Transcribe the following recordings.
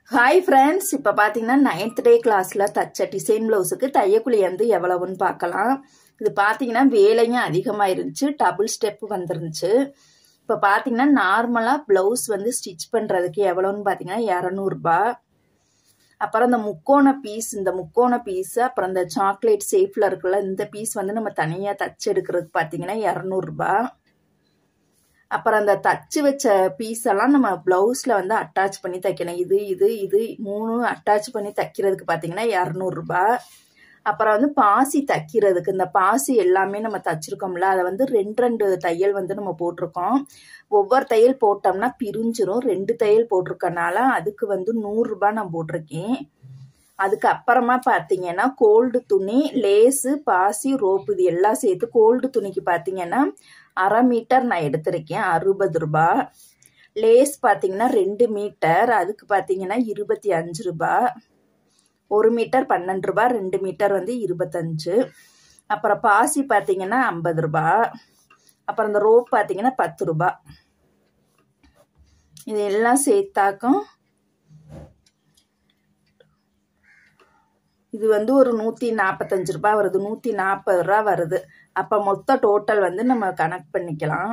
hi friends இப்போ பார்த்தீங்கன்னா ninth டே கிளாஸில் தச்ச டிசைன் ப்ளவுஸுக்கு தையக்குழி வந்து எவ்வளவுன்னு பார்க்கலாம் இது பார்த்தீங்கன்னா வேலையும் அதிகமாக இருந்துச்சு டபுள் ஸ்டெப் வந்துருந்துச்சு இப்போ பார்த்தீங்கன்னா நார்மலாக ப்ளவுஸ் வந்து ஸ்டிச் பண்ணுறதுக்கு எவ்வளோன்னு பார்த்தீங்கன்னா இரநூறுபா அப்புறம் இந்த முக்கோண பீஸ் இந்த முக்கோண பீஸ் அப்புறம் இந்த சாக்லேட் ஷேப்பில் இருக்குல்ல இந்த பீஸ் வந்து நம்ம தனியாக தச்சு எடுக்கிறதுக்கு பார்த்தீங்கன்னா இரநூறுபா அப்புறம் அந்த தச்சு வச்ச பீஸ் எல்லாம் நம்ம ப்ளவுஸில் வந்து அட்டாச் பண்ணி தைக்கணும் இது இது இது மூணு அட்டாச் பண்ணி தைக்கிறதுக்கு பார்த்தீங்கன்னா இரநூறுபா அப்புறம் வந்து பாசி தைக்கிறதுக்கு இந்த பாசி எல்லாமே நம்ம தச்சிருக்கோம்ல அதை வந்து ரெண்டு ரெண்டு தையல் வந்து நம்ம போட்டிருக்கோம் ஒவ்வொரு தையல் போட்டோம்னா பிரிஞ்சிரும் ரெண்டு தையல் போட்டிருக்கனால அதுக்கு வந்து நூறுரூபா நான் போட்டிருக்கேன் அதுக்கு அப்புறமா பார்த்தீங்கன்னா கோல்டு துணி லேஸு பாசி ரோப்பு இது எல்லாம் சேர்த்து கோல்டு துணிக்கு பார்த்தீங்கன்னா அரை மீட்டர் நான் எடுத்திருக்கேன் அறுபது ரூபா லேஸ் பார்த்தீங்கன்னா ரெண்டு மீட்டர் அதுக்கு பார்த்தீங்கன்னா இருபத்தி அஞ்சு ரூபா ஒரு மீட்டர் பன்னெண்டு ரூபா ரெண்டு மீட்டர் வந்து இருபத்தஞ்சு அப்புறம் பாசி பார்த்தீங்கன்னா ஐம்பது ரூபா அப்புறம் இந்த ரோப் பார்த்தீங்கன்னா பத்து ரூபா இது எல்லாம் சேர்த்தாக்கும் இது வந்து ஒரு நூற்றி நாற்பத்தஞ்சு ரூபா வருது நூற்றி நாற்பது ரூபா வருது அப்போ மொத்த டோட்டல் வந்து நம்ம கனெக்ட் பண்ணிக்கலாம்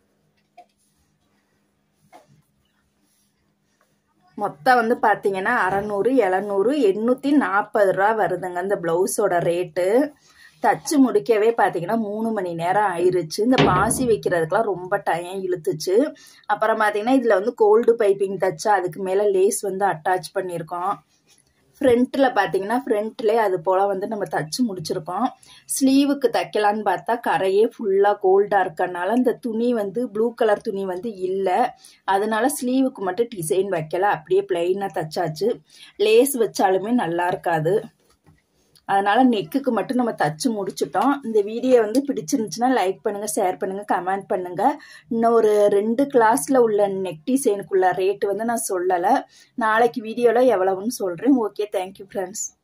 மொத்தம் வந்து பார்த்தீங்கன்னா அறநூறு எழுநூறு எண்ணூற்றி நாற்பது ரூபா வருதுங்க இந்த ப்ளவுஸோட ரேட்டு தச்சு முடிக்கவே பார்த்தீங்கன்னா மூணு மணி நேரம் ஆயிருச்சு இந்த பாசி வைக்கிறதுக்கெலாம் ரொம்ப டைம் இழுத்துச்சு அப்புறம் பார்த்தீங்கன்னா இதில் வந்து கோல்டு பைப்பிங் தச்சா அதுக்கு மேலே லேஸ் வந்து அட்டாச் பண்ணியிருக்கோம் ஃப்ரண்ட்டில் பார்த்தீங்கன்னா ஃப்ரண்ட்லேயே அது போல் வந்து நம்ம தச்சு முடிச்சிருக்கோம் ஸ்லீவுக்கு தைக்கலான்னு பார்த்தா கரையே ஃபுல்லாக கோல்டாக இருக்கனால இந்த துணி வந்து ப்ளூ கலர் துணி வந்து இல்லை அதனால ஸ்லீவுக்கு மட்டும் டிசைன் வைக்கல அப்படியே பிளெயினாக தச்சாச்சு லேஸ் வச்சாலுமே நல்லா இருக்காது அதனால நெக்குக்கு மட்டும் நம்ம தச்சு முடிச்சிட்டோம் இந்த வீடியோ வந்து பிடிச்சிருந்துச்சுன்னா லைக் பண்ணுங்க ஷேர் பண்ணுங்க கமெண்ட் பண்ணுங்க இன்னும் ஒரு ரெண்டு கிளாஸ்ல உள்ள நெக் டிசைனுக்குள்ள ரேட்டு வந்து நான் சொல்லலை நாளைக்கு வீடியோவில் எவ்வளவுன்னு சொல்கிறேன் ஓகே தேங்க்யூ ஃப்ரெண்ட்ஸ்